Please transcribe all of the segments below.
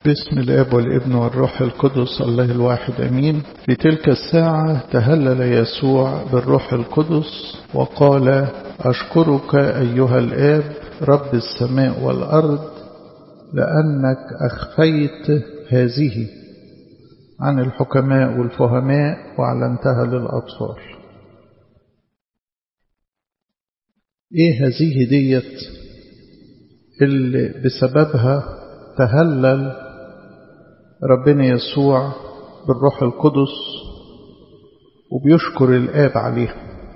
باسم الاب والابن والروح القدس الله الواحد امين في تلك الساعه تهلل يسوع بالروح القدس وقال اشكرك ايها الاب رب السماء والارض لانك اخفيت هذه عن الحكماء والفهماء واعلنتها للاطفال ايه هذه ديت اللي بسببها تهلل ربنا يسوع بالروح القدس وبيشكر الآب عليها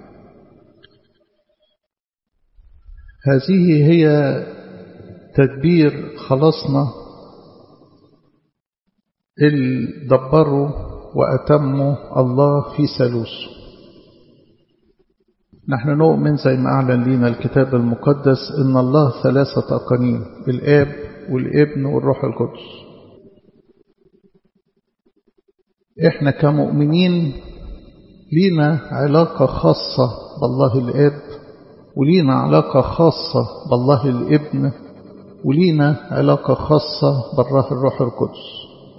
هذه هي تدبير خلاصنا اللي دبره وأتمه الله في ثالوثه نحن نؤمن زي ما أعلن لنا الكتاب المقدس إن الله ثلاثة أقانيم الآب والابن والروح القدس إحنا كمؤمنين لينا علاقة خاصة بالله الآب ولينا علاقة خاصة بالله الابن ولينا علاقة خاصة بالله الروح القدس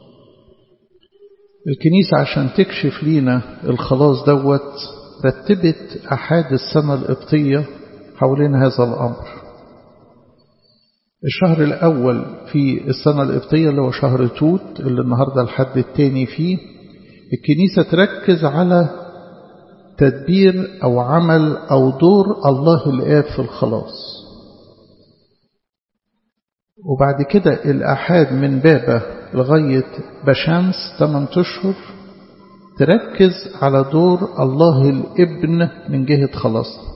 الكنيسة عشان تكشف لينا الخلاص دوت رتبت أحد السنة القبطية حوالين هذا الأمر الشهر الأول في السنة القبطية اللي هو شهر توت اللي النهاردة الحد الثاني فيه الكنيسة تركز على تدبير أو عمل أو دور الله الآب في الخلاص وبعد كده الأحاد من بابا لغاية بشمس 8 أشهر تركز على دور الله الابن من جهة خلاصنا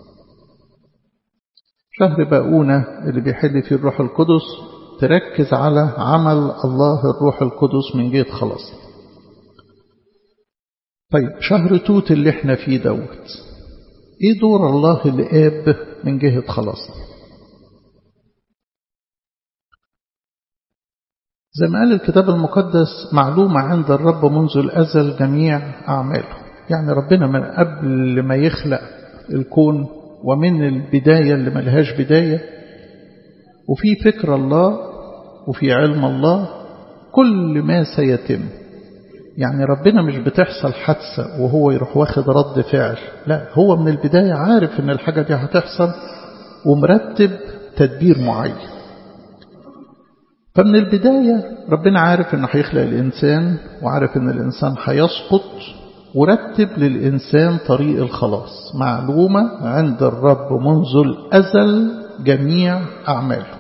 شهر باقونة اللي بيحل فيه الروح القدس تركز على عمل الله الروح القدس من جهة خلاصنا طيب شهر توت اللي احنا فيه دوت ايه دور الله الاب من جهة خلاصنا زي ما قال الكتاب المقدس معلومة عند الرب منذ الأزل جميع أعماله يعني ربنا من قبل ما يخلق الكون ومن البداية اللي ملهاش بداية وفي فكر الله وفي علم الله كل ما سيتم يعني ربنا مش بتحصل حادثة وهو يروح واخد رد فعل لا هو من البداية عارف ان الحاجة دي هتحصل ومرتب تدبير معين فمن البداية ربنا عارف انه هيخلق الإنسان وعارف ان الإنسان هيسقط ورتب للإنسان طريق الخلاص معلومة عند الرب منذ الأزل جميع أعماله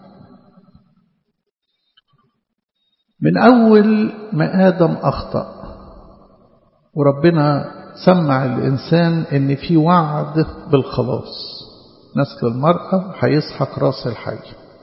من أول ما آدم أخطأ وربنا سمع الإنسان إن في وعد بالخلاص نسل المرأة هيسحق راس الحي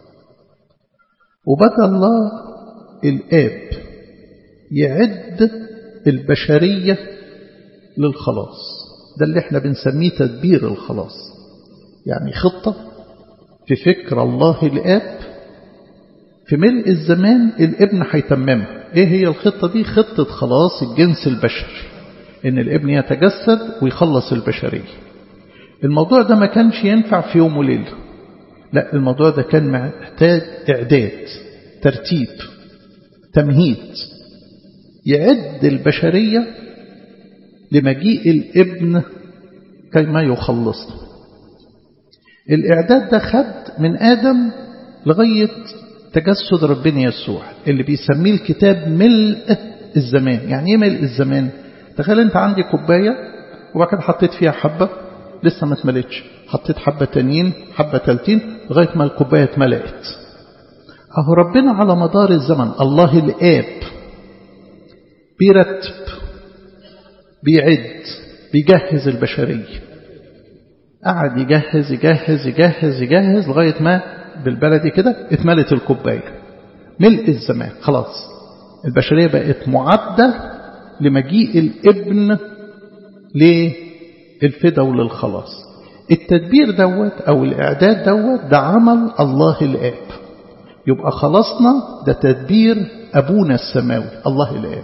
وبدأ الله الآب يعد البشرية للخلاص ده اللي احنا بنسميه تدبير الخلاص يعني خطة في فكر الله الآب في ملء الزمان الابن هيتممها ايه هي الخطة دي خطة خلاص الجنس البشري ان الابن يتجسد ويخلص البشرية الموضوع ده ما كانش ينفع في يوم وليلة لا الموضوع ده كان محتاج اعداد ترتيب تمهيد يعد البشرية لمجيء الابن كيما يخلصنا الإعداد ده خد من آدم لغاية تجسد ربنا يسوع اللي بيسميه الكتاب ملء الزمان يعني ايه ملء الزمان تخيل انت عندي كوباية وبعد كده حطيت فيها حبة لسه ما اتملتش حطيت حبة تانيين حبة تالتين لغاية ما الكوباية اتملأت اهو ربنا على مدار الزمن الله الآب بيرتب بيعد بيجهز البشرية قعد يجهز يجهز يجهز يجهز لغاية ما بالبلدي كده اتملت الكوباية ملء الزمان خلاص البشرية بقت معدة لمجيء الابن للفدا وللخلاص التدبير دوت او الاعداد دوت ده عمل الله الاب يبقى خلصنا ده تدبير ابونا السماوي الله الاب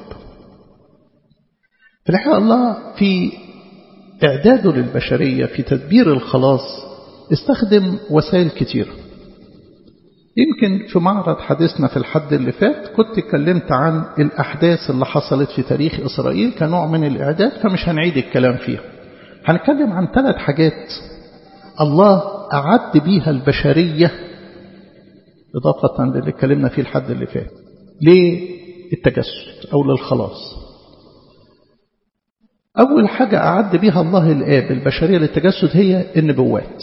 في الحقيقة الله في إعداده للبشرية في تدبير الخلاص استخدم وسائل كتيرة يمكن في معرض حديثنا في الحد اللي فات كنت اتكلمت عن الأحداث اللي حصلت في تاريخ إسرائيل كنوع من الإعداد فمش هنعيد الكلام فيها هنتكلم عن ثلاث حاجات الله أعد بيها البشرية إضافة للي اتكلمنا فيه الحد اللي فات للتجسد أو للخلاص أول حاجة أعد بها الله الآب البشرية للتجسد هي النبوات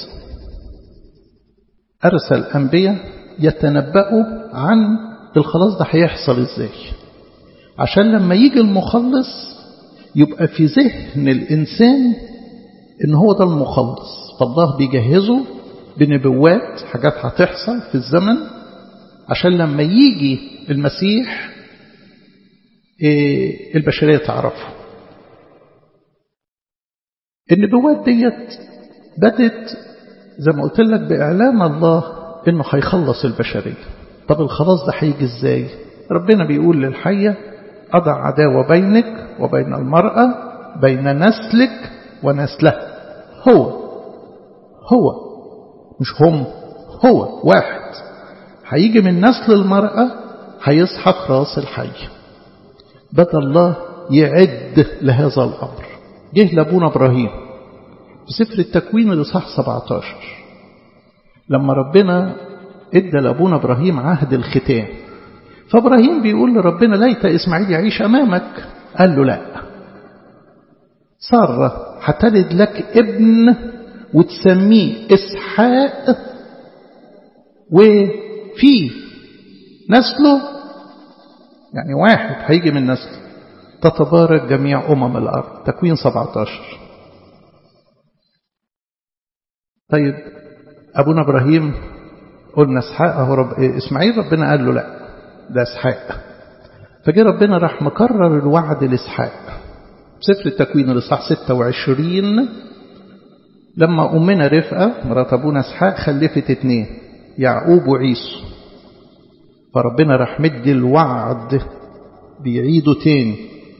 أرسل أنبياء يتنبأوا عن الخلاص ده هيحصل إزاي عشان لما يجي المخلص يبقى في ذهن الإنسان إن هو ده المخلص فالله بيجهزه بنبوات حاجات هتحصل في الزمن عشان لما يجي المسيح البشرية تعرفه النبوات ديت بدت زي ما قلت لك بإعلان الله إنه هيخلص البشرية طب الخلاص ده هيجي إزاي ربنا بيقول للحية أضع عداوة بينك وبين المرأة بين نسلك ونسلها هو هو مش هم هو واحد هيجي من نسل المرأة هيسحق راس الحي بدأ الله يعد لهذا الأمر جه لابونا إبراهيم في سفر التكوين الإصحاح 17 لما ربنا ادى لابونا إبراهيم عهد الختان فإبراهيم بيقول لربنا ليت إسماعيل يعيش أمامك قال له لا سارة هتلد لك ابن وتسميه إسحاق وفي نسله يعني واحد هيجي من نسله تتبارك جميع أمم الأرض تكوين 17 طيب أبونا إبراهيم قلنا اسحاق أهو رب إسماعيل ربنا قال له لا ده اسحاق فجاء ربنا راح مكرر الوعد لإسحاق سفر التكوين الإصحاح 26 لما أمنا رفقة مرات أبونا اسحاق خلفت اتنين يعقوب وعيسو فربنا راح مدي الوعد بيعيده تاني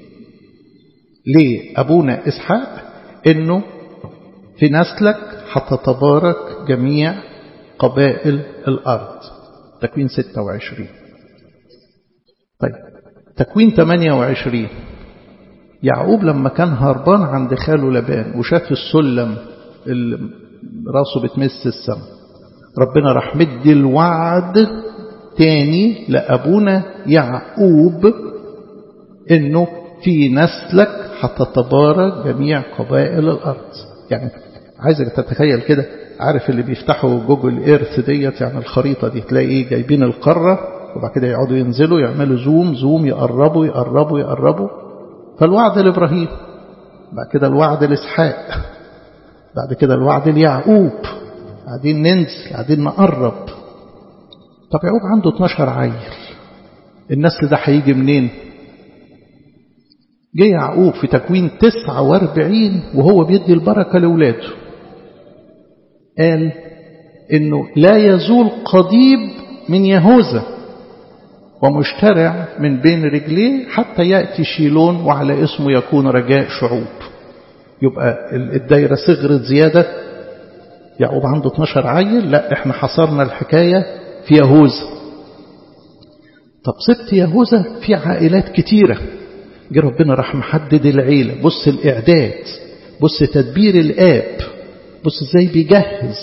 ليه أبونا إسحاق إنه في نسلك هتتبارك جميع قبائل الأرض تكوين 26 طيب تكوين 28 يعقوب لما كان هربان عند خاله لبان وشاف السلم اللي راسه بتمس السماء ربنا راح مدي الوعد تاني لأبونا يعقوب إنه في نسلك هتتبارك جميع قبائل الأرض يعني عايزك تتخيل كده عارف اللي بيفتحوا جوجل ايرث ديت يعني الخريطة دي تلاقي ايه جايبين القارة وبعد كده يقعدوا ينزلوا يعملوا زوم زوم يقربوا يقربوا يقربوا فالوعد لإبراهيم بعد كده الوعد لإسحاق بعد كده الوعد ليعقوب قاعدين ننزل قاعدين نقرب طب يعقوب عنده 12 عيل النسل ده هيجي منين جه يعقوب في تكوين 49 وهو بيدي البركة لأولاده قال انه لا يزول قضيب من يهوذا ومشترع من بين رجليه حتى يأتي شيلون وعلى اسمه يكون رجاء شعوب يبقى الدايرة صغرت زيادة يعقوب عنده 12 عيل لا احنا حصرنا الحكاية في يهوذا طب سبت يهوذا في عائلات كتيرة جه ربنا راح محدد العيلة بص الإعداد بص تدبير الآب بص ازاي بيجهز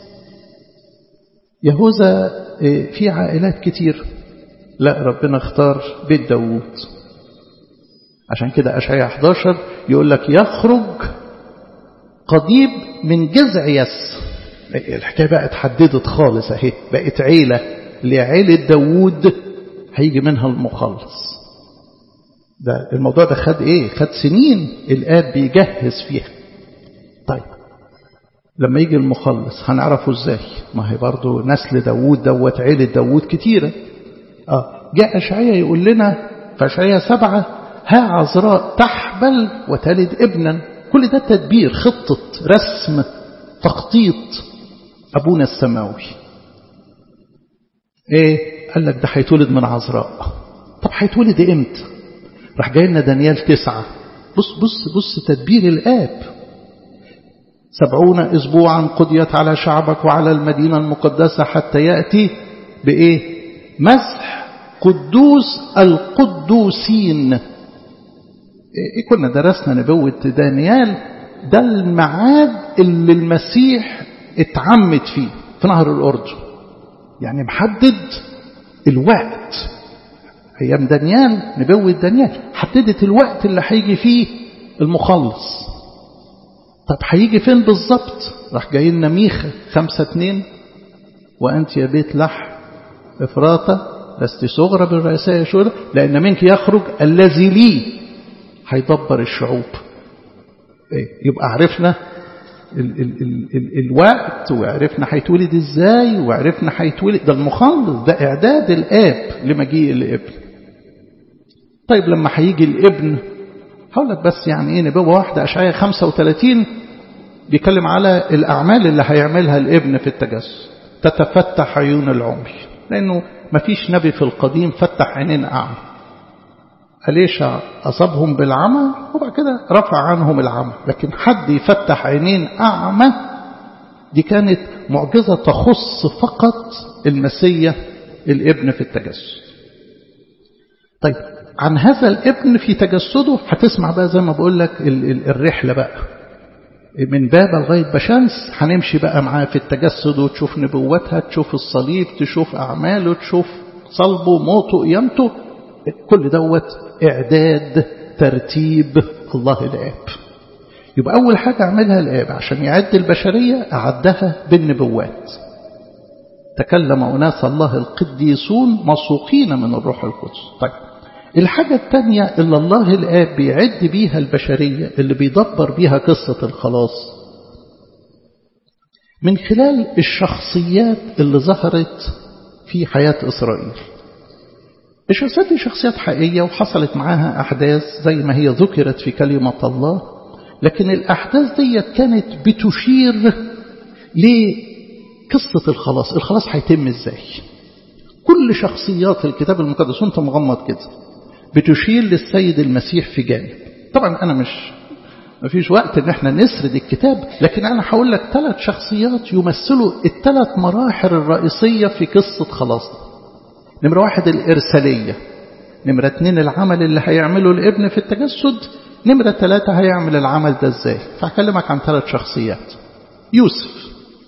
يهوذا في عائلات كتير لا ربنا اختار بيت داوود عشان كده أشعياء 11 يقول لك يخرج قضيب من جذع يس الحكاية بقى اتحددت خالص اهي بقت عيلة لعيلة داوود هيجي منها المخلص ده الموضوع ده خد ايه خد سنين الآب بيجهز فيها طيب لما يجي المخلص هنعرفه ازاي ما هي برضه نسل داوود دوت عيلة داوود كتيرة اه جاء أشعياء يقول لنا في أشعياء سبعة ها عذراء تحبل وتلد ابنا كل ده تدبير خطة رسم تخطيط أبونا السماوي ايه قال لك ده هيتولد من عذراء طب هيتولد امتى راح جاي لنا دانيال تسعة بص بص بص تدبير الآب سبعون أسبوعا قضيت على شعبك وعلى المدينة المقدسة حتى يأتي بإيه مسح قدوس القدوسين إيه كنا درسنا نبوة دانيال ده الميعاد اللي المسيح اتعمد فيه في نهر الأردن يعني محدد الوقت أيام دانيال نبوة دانيال حددت الوقت اللي هيجي فيه المخلص طب هيجي فين بالظبط راح جاي لنا ميخا خمسة اتنين وأنت يا بيت لحم إفراطة لست صغرى بالرئاسة شهداء لأن منك يخرج الذي لي هيدبر الشعوب يبقى عرفنا ال ال ال ال الوقت وعرفنا هيتولد ازاي وعرفنا هيتولد ده المخلص ده اعداد الاب لمجيء الابن طيب لما هيجي الابن هقول لك بس يعني ايه نبوه واحده اشعياء 35 بيتكلم على الاعمال اللي هيعملها الابن في التجسد تتفتح عيون العمي لانه ما فيش نبي في القديم فتح عينين اعمى أليشع أصابهم بالعمى وبعد كده رفع عنهم العمى لكن حد يفتح عينين أعمى دي كانت معجزة تخص فقط المسية الابن في التجسد طيب عن هذا الابن في تجسده هتسمع بقى زي ما بقول لك الرحلة بقى من بابا لغاية بشمس هنمشي بقى معاه في التجسد وتشوف نبوتها تشوف الصليب تشوف أعماله تشوف صلبه موته قيامته كل دوت إعداد ترتيب الله الآب يبقى أول حاجة عملها الآب عشان يعد البشرية أعدها بالنبوات تكلم أناس الله القديسون مسوقين من الروح القدس طيب الحاجة الثانية اللي الله الآب بيعد بيها البشرية اللي بيدبر بيها قصة الخلاص من خلال الشخصيات اللي ظهرت في حياة إسرائيل الشخصيات دي شخصيات حقيقية وحصلت معاها أحداث زي ما هي ذكرت في كلمة الله لكن الأحداث دي كانت بتشير لقصة الخلاص الخلاص هيتم ازاي كل شخصيات الكتاب المقدس وانت مغمض كده بتشير للسيد المسيح في جانب طبعا أنا مش ما فيش وقت ان احنا نسرد الكتاب لكن انا هقول لك ثلاث شخصيات يمثلوا الثلاث مراحل الرئيسية في قصة خلاصنا نمرة واحد الإرسالية نمرة اتنين العمل اللي هيعمله الابن في التجسد نمرة ثلاثة هيعمل العمل ده ازاي فهكلمك عن ثلاث شخصيات يوسف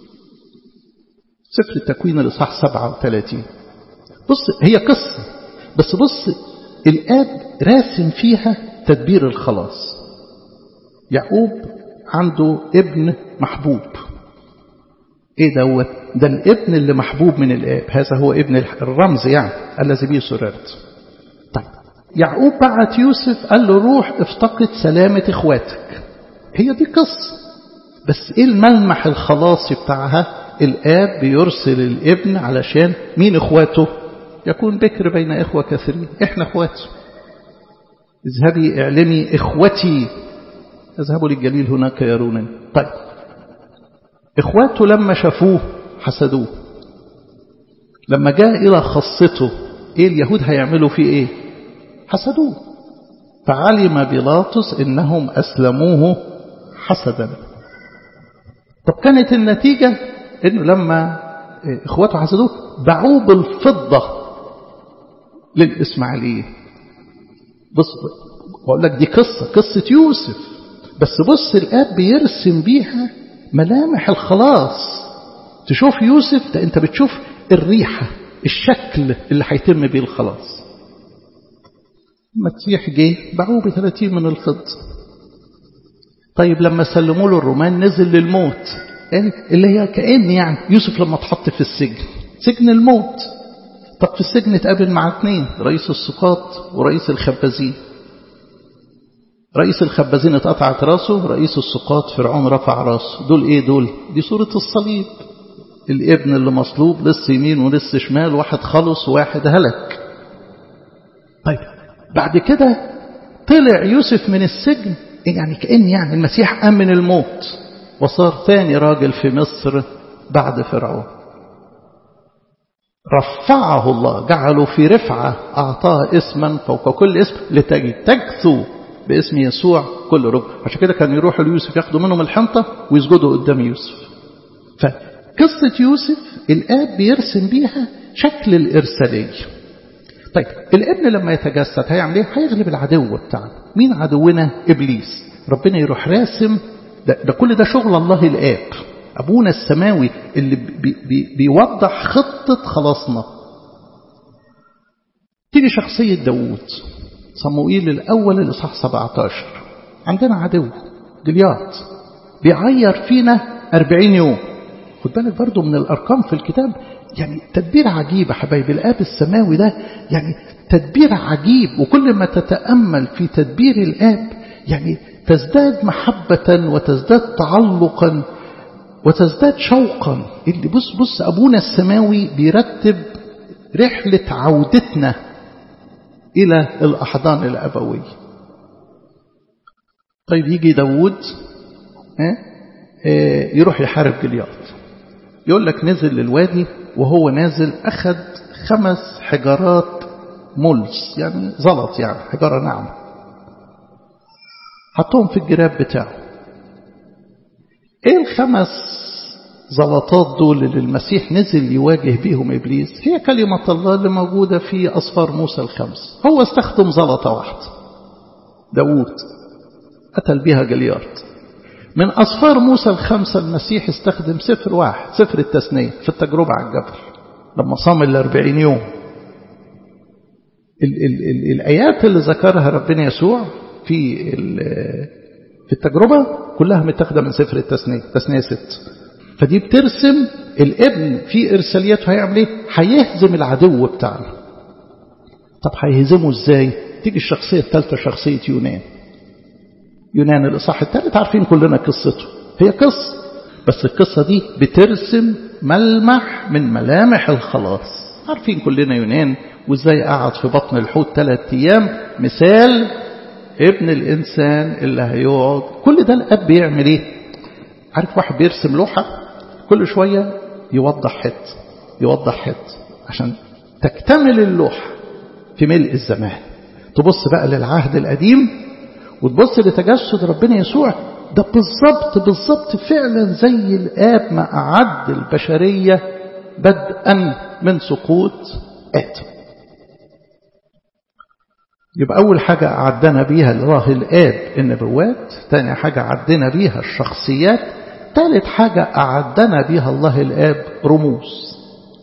سفر التكوين الإصحاح 37 بص هي قصة بس بص الآب راسم فيها تدبير الخلاص يعقوب عنده ابن محبوب ايه دوت ده الابن اللي محبوب من الاب هذا هو ابن الرمز يعني الذي به سررت طيب يعقوب بعت يوسف قال له روح افتقد سلامة اخواتك هي دي قصة بس ايه الملمح الخلاصي بتاعها الاب بيرسل الابن علشان مين اخواته يكون بكر بين اخوة كثيرين احنا اخواته اذهبي اعلمي اخوتي اذهبوا للجليل هناك يرونني طيب إخواته لما شافوه حسدوه لما جاء إلى خاصته إيه اليهود هيعملوا فيه إيه حسدوه فعلم بيلاطس إنهم أسلموه حسدا طب كانت النتيجة إنه لما إخواته حسدوه باعوه بالفضة للإسماعيلية بص بقول لك دي قصة قصة يوسف بس بص الآب بيرسم بيها ملامح الخلاص تشوف يوسف ده انت بتشوف الريحة الشكل اللي هيتم بيه الخلاص المسيح جه باعوه ب 30 من الفضة طيب لما سلموا له الرومان نزل للموت اللي هي كأن يعني يوسف لما اتحط في السجن سجن الموت طب في السجن اتقابل مع اثنين رئيس السقاط ورئيس الخبازين رئيس الخبازين اتقطعت راسه رئيس السقاط فرعون رفع راسه دول ايه دول دي صورة الصليب الابن اللي مصلوب لص يمين ولص شمال واحد خلص وواحد هلك طيب بعد كده طلع يوسف من السجن يعني كأن يعني المسيح قام من الموت وصار ثاني راجل في مصر بعد فرعون رفعه الله جعله في رفعة أعطاه اسما فوق كل اسم لتجد تجثو باسم يسوع كل رب عشان كده كان يروحوا ليوسف ياخدوا منهم الحنطة ويسجدوا قدام يوسف فقصة يوسف الآب بيرسم بيها شكل الإرسالية طيب الابن لما يتجسد هيعمل ايه هيغلب العدو بتاعنا مين عدونا إبليس ربنا يروح راسم ده, ده كل ده شغل الله الآب أبونا السماوي اللي بي بي بيوضح خطة خلاصنا تيجي شخصية داوود صموئيل الأول الإصحاح 17 عندنا عدو جليات بيعير فينا 40 يوم خد بالك برضو من الأرقام في الكتاب يعني تدبير عجيب حبايب الآب السماوي ده يعني تدبير عجيب وكل ما تتأمل في تدبير الآب يعني تزداد محبة وتزداد تعلقا وتزداد شوقا اللي بص بص أبونا السماوي بيرتب رحلة عودتنا إلى الأحضان الأبوية طيب يجي داود يروح يحارب جليات يقول لك نزل للوادي وهو نازل أخذ خمس حجارات ملس يعني زلط يعني حجارة ناعمة حطهم في الجراب بتاعه ايه الخمس زلطات دول اللي المسيح نزل يواجه بيهم إبليس هي كلمة الله اللي موجودة في أصفار موسى الخمس هو استخدم زلطة واحدة داوود قتل بها جليارت من أصفار موسى الخمسة المسيح استخدم سفر واحد سفر التثنية في التجربة على الجبل لما صام الأربعين يوم ال ال ال الآيات اللي ذكرها ربنا يسوع في في التجربة كلها متاخدة من سفر التثنية تثنية ست فدي بترسم الابن في إرساليته هيعمل ايه هيهزم العدو بتاعنا طب هيهزمه ازاي تيجي الشخصية الثالثة شخصية يونان يونان الإصحاح الثالث عارفين كلنا قصته هي قصة بس القصة دي بترسم ملمح من ملامح الخلاص عارفين كلنا يونان وازاي قعد في بطن الحوت ثلاث أيام مثال ابن الإنسان اللي هيقعد كل ده الأب بيعمل ايه عارف واحد بيرسم لوحة كل شوية يوضح حت يوضح حت عشان تكتمل اللوحة في ملء الزمان تبص بقى للعهد القديم وتبص لتجسد ربنا يسوع ده بالظبط بالظبط فعلا زي الآب ما أعد البشرية بدءا من سقوط آدم يبقى أول حاجة أعدنا بيها الله الآب النبوات تاني حاجة أعدنا بيها الشخصيات ثالث حاجة أعدنا بيها الله الآب رموز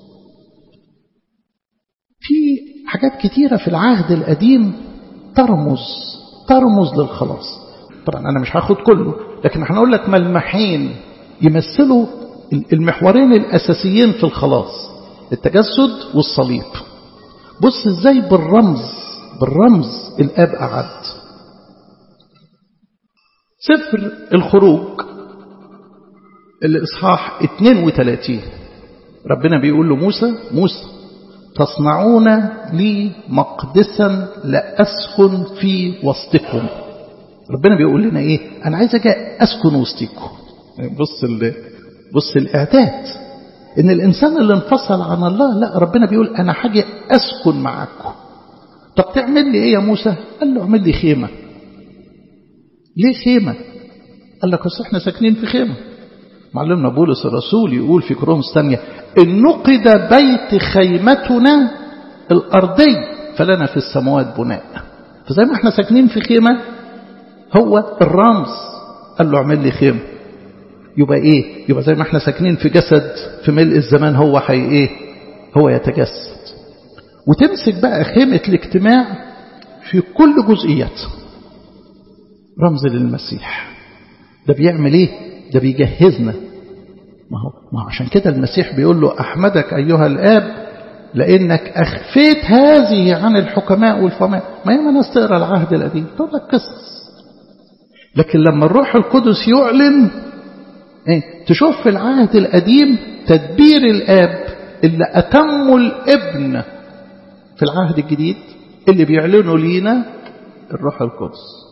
في حاجات كتيرة في العهد القديم ترمز ترمز للخلاص طبعا أنا مش هاخد كله لكن هنقول لك ملمحين يمثلوا المحورين الأساسيين في الخلاص التجسد والصليب بص ازاي بالرمز بالرمز الآب أعد سفر الخروج الإصحاح 32 ربنا بيقول له موسى موسى تصنعون لي مقدسا لأسكن في وسطكم ربنا بيقول لنا ايه انا عايز اجي اسكن وسطكم بص ال... بص الاعداد ان الانسان اللي انفصل عن الله لا ربنا بيقول انا حاجه اسكن معاكم طب تعمل لي ايه يا موسى قال له اعمل لي خيمه ليه خيمه قال لك اصل احنا ساكنين في خيمه معلمنا بولس الرسول يقول في كورنثوس ثانيه ان نقد بيت خيمتنا الارضي فلنا في السماوات بناء فزي ما احنا ساكنين في خيمه هو الرمز قال له اعمل لي خيمه يبقى ايه يبقى زي ما احنا ساكنين في جسد في ملء الزمان هو حي ايه هو يتجسد وتمسك بقى خيمة الاجتماع في كل جزئيات رمز للمسيح ده بيعمل ايه ده بيجهزنا ما هو, ما هو عشان كده المسيح بيقول له أحمدك أيها الآب لأنك أخفيت هذه عن الحكماء والفهماء ما ياما ناس تقرأ العهد القديم تقول لك قصص لكن لما الروح القدس يعلن ايه تشوف في العهد القديم تدبير الآب اللي أتموا الابن في العهد الجديد اللي بيعلنوا لينا الروح القدس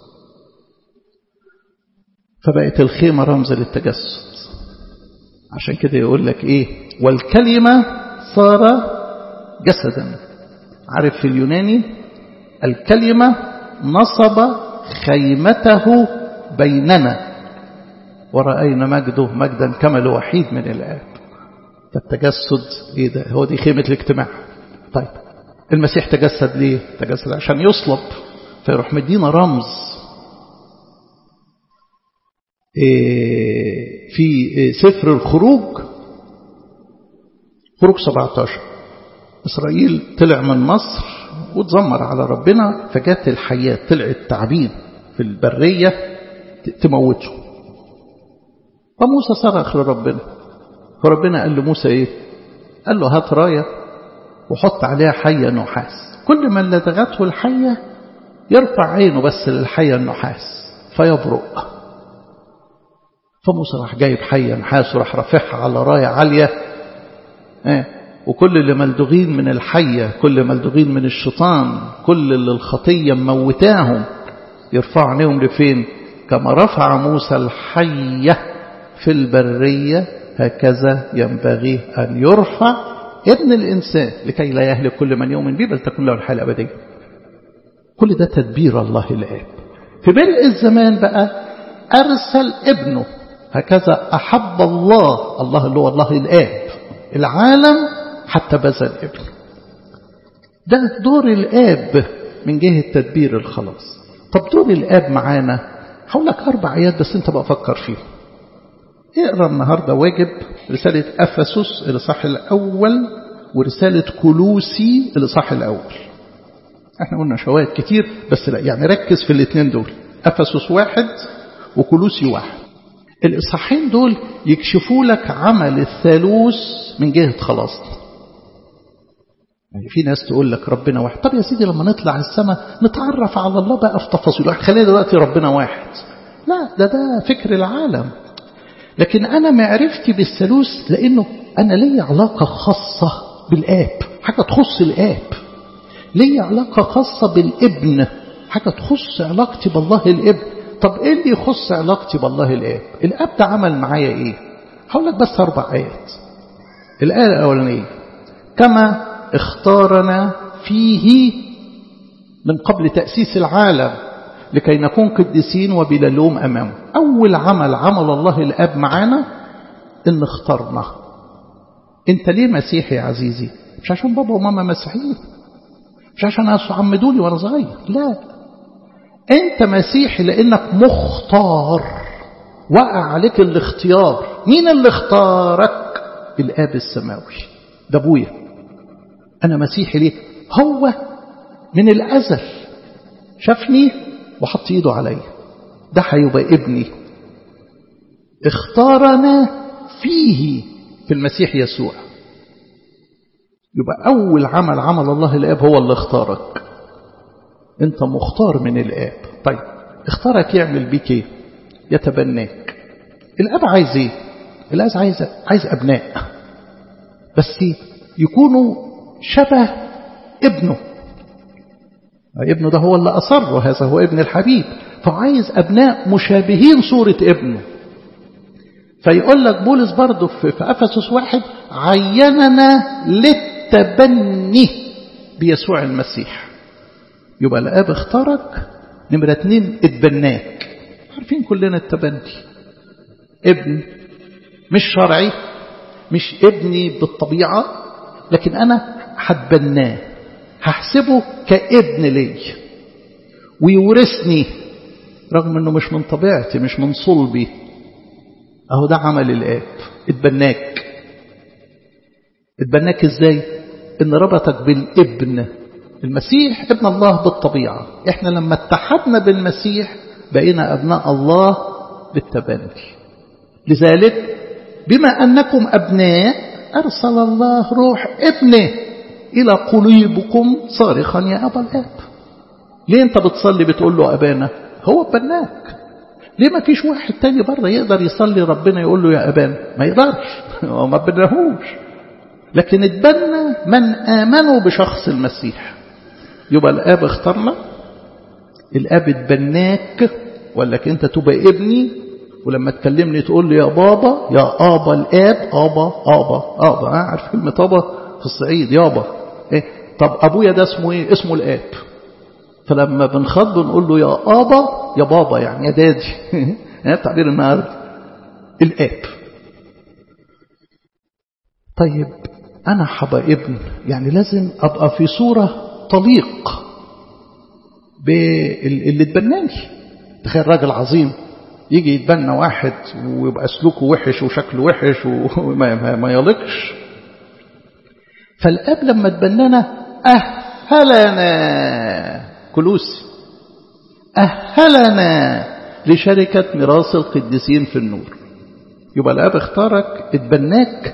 فبقت الخيمة رمز للتجسد عشان كده يقول لك ايه والكلمة صار جسدا عارف في اليوناني الكلمة نصب خيمته بيننا ورأينا مجده مجدا كما الوحيد من الآب فالتجسد ايه ده هو دي خيمة الاجتماع طيب المسيح تجسد ليه تجسد عشان يصلب فيروح مدينا رمز إيه في سفر الخروج خروج 17 إسرائيل طلع من مصر وتزمر على ربنا فجت الحياة طلعت تعبين في البرية تموته فموسى صرخ لربنا فربنا قال لموسى ايه قال له هات راية وحط عليها حية نحاس كل من لدغته الحية يرفع عينه بس للحية النحاس فيبرق فموسى راح جايب حية نحاس وراح رافعها على راية عالية اه وكل اللي ملدغين من الحية كل ملدغين من الشيطان كل اللي الخطية موتاهم يرفع عينيهم لفين كما رفع موسى الحية في البرية هكذا ينبغي أن يرفع ابن الإنسان لكي لا يهلك كل من يؤمن به بل تكون له الحياة الأبدية كل ده تدبير الله الآب في ملء الزمان بقى أرسل ابنه هكذا أحب الله الله اللي هو الله الآب العالم حتى بذل ابنه ده دور الآب من جهة تدبير الخلاص طب دور الآب معانا هقول لك أربع آيات بس أنت بقى فكر فيهم اقرا النهاردة واجب رسالة أفسس الإصحاح الأول ورسالة كلوسي الإصحاح الأول احنا قلنا شواهد كتير بس لا يعني ركز في الاثنين دول أفسس واحد وكلوسي واحد الإصحاحين دول يكشفوا لك عمل الثالوث من جهة خلاصنا يعني في ناس تقول لك ربنا واحد طب يا سيدي لما نطلع السماء نتعرف على الله بقى في تفاصيل خلينا دلوقتي ربنا واحد لا ده ده فكر العالم لكن أنا معرفتي بالثالوث لأنه أنا لي علاقة خاصة بالآب حاجة تخص الآب لي علاقة خاصة بالابن حاجة تخص علاقتي بالله الابن طب إيه اللي يخص علاقتي بالله الآب الآب ده عمل معايا إيه هقول لك بس أربع آيات الآية الأولانية كما اختارنا فيه من قبل تأسيس العالم لكي نكون قديسين وبلا لوم أمامه أول عمل عمل الله الآب معانا إن اختارنا أنت ليه مسيحي يا عزيزي مش عشان بابا وماما مسيحيين مش عشان عمدوني وأنا صغير لا أنت مسيحي لأنك مختار وقع عليك الاختيار مين اللي اختارك الآب السماوي ده أبويا أنا مسيحي ليه هو من الأزل شافني وحط ايده عليا ده هيبقى ابني اختارنا فيه في المسيح يسوع يبقى أول عمل عمل الله الآب هو اللي اختارك انت مختار من الآب طيب اختارك يعمل بيك ايه يتبناك الآب عايز ايه الآب عايز عايز أبناء بس يكونوا شبه ابنه ابنه ده هو اللي أصره هذا هو ابن الحبيب فعايز أبناء مشابهين صورة ابنه فيقول لك بولس برضه في أفسس واحد عيننا للتبني بيسوع المسيح يبقى الآب اختارك نمرة اتنين اتبناك عارفين كلنا التبني ابن مش شرعي مش ابني بالطبيعة لكن أنا هتبناه هحسبه كابن لي ويورثني رغم انه مش من طبيعتي مش من صلبي اهو ده عمل الاب اتبناك اتبناك ازاي ان ربطك بالابن المسيح ابن الله بالطبيعة احنا لما اتحدنا بالمسيح بقينا ابناء الله بالتبني لذلك بما انكم ابناء ارسل الله روح ابنه إلى قلوبكم صارخا يا أبا الآب ليه أنت بتصلي بتقول له أبانا هو بناك ليه ما فيش واحد تاني بره يقدر يصلي ربنا يقول له يا أبانا ما يقدرش هو ما بنهوش لكن اتبنى من آمنوا بشخص المسيح يبقى الآب اختارنا الآب اتبناك ولك أنت تبقى ابني ولما تكلمني تقول لي يا بابا يا آبا الآب آبا آبا آبا عارف كلمة آبا في الصعيد يابا إيه؟ طب أبويا ده اسمه إيه اسمه الآب فلما بنخاط بنقول له يا آبا يا بابا يعني يا دادي تعبير النهاردة الآب طيب أنا حبا ابن يعني لازم أبقى في صورة طليق باللي اتبناني تخيل راجل عظيم يجي يتبنى واحد ويبقى سلوكه وحش وشكله وحش وما ما يليقش فالاب لما اتبنانا اهلنا كلوسي اهلنا لشركه ميراث القديسين في النور يبقى الاب اختارك اتبناك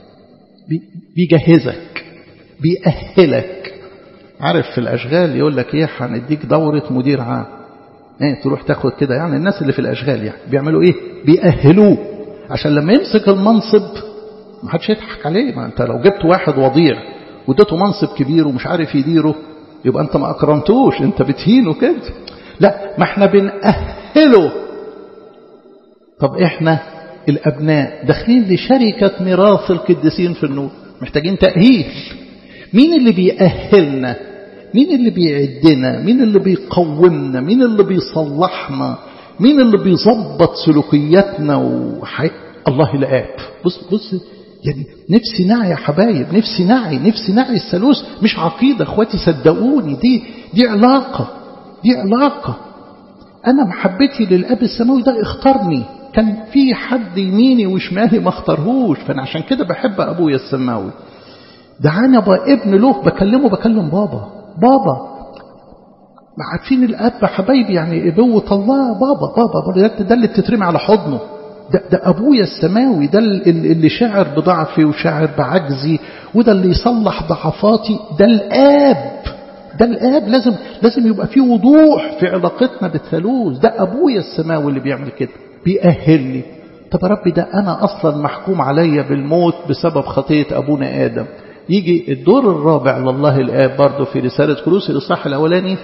بيجهزك بيأهلك عارف في الاشغال يقول لك ايه هنديك دوره مدير عام ايه تروح تاخد كده يعني الناس اللي في الاشغال يعني بيعملوا ايه بيأهلوه عشان لما يمسك المنصب ما حدش يضحك عليه ما انت لو جبت واحد وضيع واديته منصب كبير ومش عارف يديره يبقى انت ما اكرمتوش انت بتهينه كده لا ما احنا بنأهله طب احنا الابناء داخلين لشركة ميراث القديسين في النور محتاجين تأهيل مين اللي بيأهلنا مين اللي بيعدنا مين اللي بيقومنا مين اللي بيصلحنا مين اللي بيظبط سلوكياتنا وحي... الله الآب بص بص يعني نفسي نعي يا حبايب نفسي نعي نفسي نعي الثالوث مش عقيدة اخواتي صدقوني دي دي علاقة دي علاقة أنا محبتي للأب السماوي ده اختارني كان في حد يميني وشمالي ما اختارهوش فأنا عشان كده بحب أبويا السماوي دعاني ابقى ابن له بكلمه بكلم بابا بابا عارفين الاب حبايبي يعني ابوه الله بابا بابا ده اللي بتترمي على حضنه ده, ده ابويا السماوي ده اللي شاعر بضعفي وشاعر بعجزي وده اللي يصلح ضعفاتي ده الاب ده الاب لازم لازم يبقى فيه وضوح في علاقتنا بالثالوث ده ابويا السماوي اللي بيعمل كده بيأهلني طب يا ربي ده انا اصلا محكوم عليا بالموت بسبب خطيه ابونا ادم يجي الدور الرابع لله الآب برضه في رسالة كروسي الإصحاح الأولاني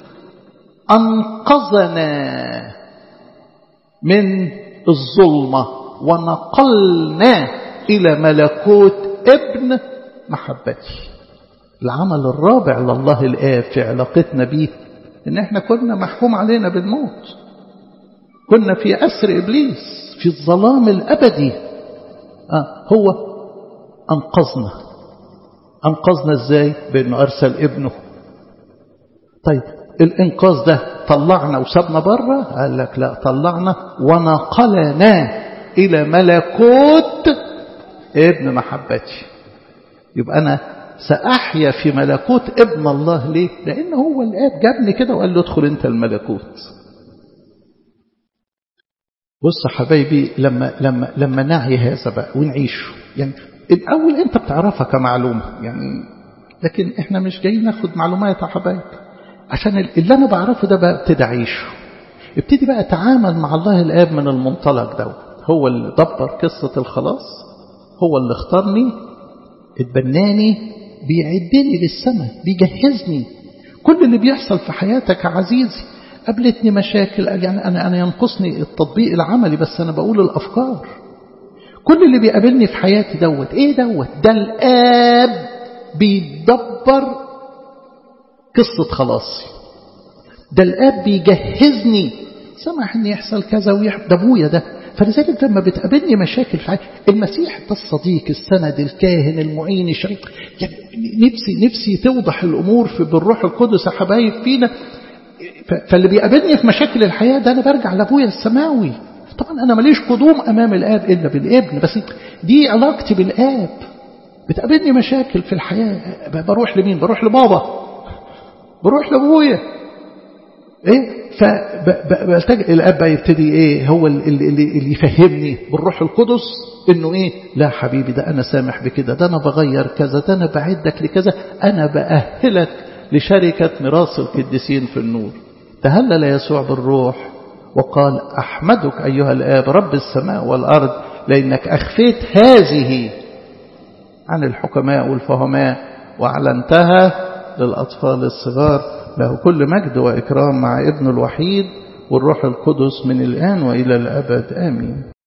أنقذنا من الظلمة ونقلنا إلى ملكوت ابن محبتي العمل الرابع لله الآب في علاقتنا به إن إحنا كنا محكوم علينا بالموت كنا في أسر إبليس في الظلام الأبدي آه هو أنقذنا أنقذنا إزاي بأنه أرسل ابنه طيب الإنقاذ ده طلعنا وسابنا بره قال لك لا طلعنا ونقلنا إلى ملكوت ابن محبتي يبقى أنا سأحيا في ملكوت ابن الله ليه لأن هو الآب جابني كده وقال له ادخل أنت الملكوت بص حبايبي لما لما لما نعي هذا بقى ونعيشه يعني الأول أنت بتعرفها كمعلومة يعني لكن إحنا مش جايين ناخد معلومات يا حبايب عشان اللي أنا بعرفه ده بقى ابتدي أعيشه ابتدي بقى أتعامل مع الله الآب من المنطلق ده هو اللي دبر قصة الخلاص هو اللي اختارني اتبناني بيعدني للسماء بيجهزني كل اللي بيحصل في حياتك يا عزيزي قابلتني مشاكل يعني أنا أنا ينقصني التطبيق العملي بس أنا بقول الأفكار كل اللي بيقابلني في حياتي دوت ايه دوت ده الاب بيدبر قصة خلاصي ده الاب بيجهزني سمح ان يحصل كذا ويحصل ده ابويا ده فلذلك لما بتقابلني مشاكل في حياتي المسيح ده الصديق السند الكاهن المعين الشريك يعني نفسي نفسي توضح الامور في بالروح القدس يا حبايب فينا فاللي بيقابلني في مشاكل الحياه ده انا برجع لابويا السماوي طبعا أنا ماليش قدوم أمام الآب إلا بالابن بس دي علاقتي بالآب بتقابلني مشاكل في الحياة بروح لمين بروح لبابا بروح لأبويا إيه فبلتجئ الآب بقى يبتدي إيه هو اللي, اللي, اللي يفهمني بالروح القدس إنه إيه لا حبيبي ده أنا سامح بكده ده أنا بغير كذا ده أنا بعدك لكذا أنا بأهلك لشركة ميراث القديسين في النور تهلل يسوع بالروح وقال أحمدك أيها الآب رب السماء والأرض لأنك أخفيت هذه عن الحكماء والفهماء وأعلنتها للأطفال الصغار له كل مجد وإكرام مع ابن الوحيد والروح القدس من الآن وإلى الأبد آمين